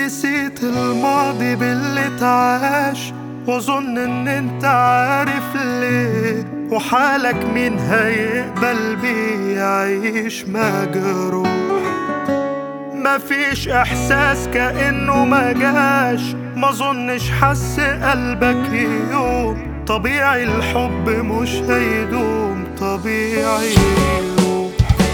نسيت الماضي باللي اتعاش واظن ان انت عارف ليه وحالك مين هيقبل بيه يعيش مجروح مفيش احساس كانه ما جاش ما ظنش حس قلبك يوم طبيعي الحب مش هيدوم طبيعي يروح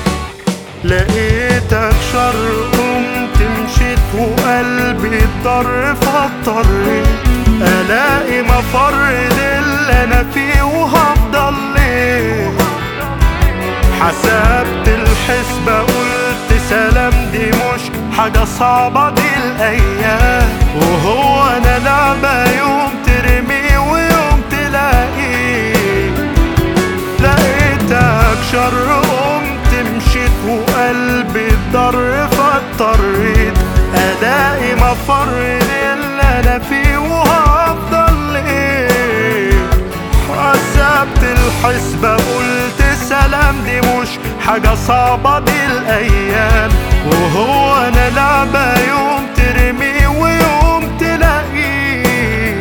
لقيتك شر قمت مشيت وقلبي اتضر فاضطريت الاقي مفر للي انا فيه وهفضل ليه حسبت الحسبة قلت سلام دي مش حاجة صعبة دي الأيام وهو أنا لعبة يوم ترمي ويوم تلاقيه لقيتك شر قمت مشيت وقلبي اتضر فاضطريت ألاقي مفر للي أنا فيه وهفضل ليه حسبت الحسبة قلت سلام دي مش حاجة صعبة دي الأيام وهو أنا لعبة يوم ترمي ويوم تلاقيه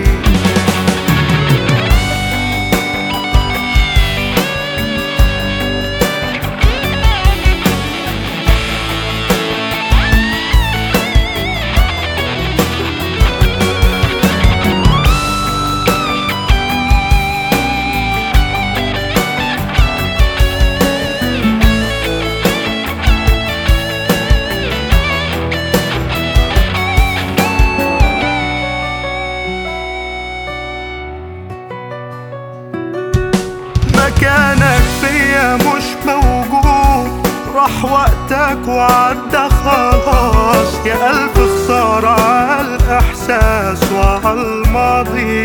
مكانك فيا مش موجود راح وقتك وعدى خلاص يا ألف خسارة عالإحساس وعالماضي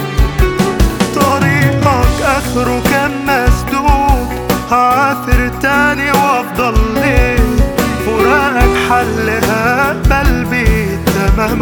طريقك آخره كان مسدود هعافر تاني وأفضل ليه فراقك حلها قلبي تمام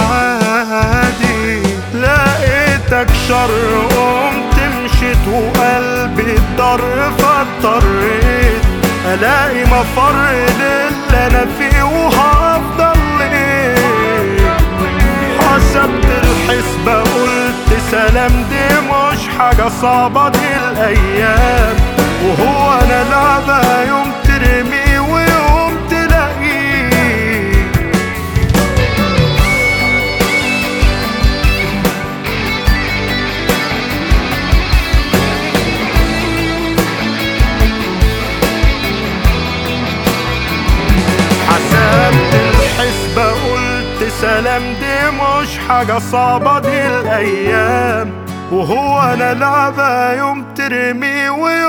عادي لقيتك شر قمت مشيت وقلبي اتضر فاضطريت الاقي مفر للي انا فيه وهفضل ليه حسبت الحسبة قلت سلام دي مش حاجة صعبة دي الأيام وهو أنا لعبة يوم ترمي ويوم تلاقيه حسبت الحسبة قلت سلام دي مش حاجة صعبة دي الأيام وهو أنا لعبة يوم ترمي ويوم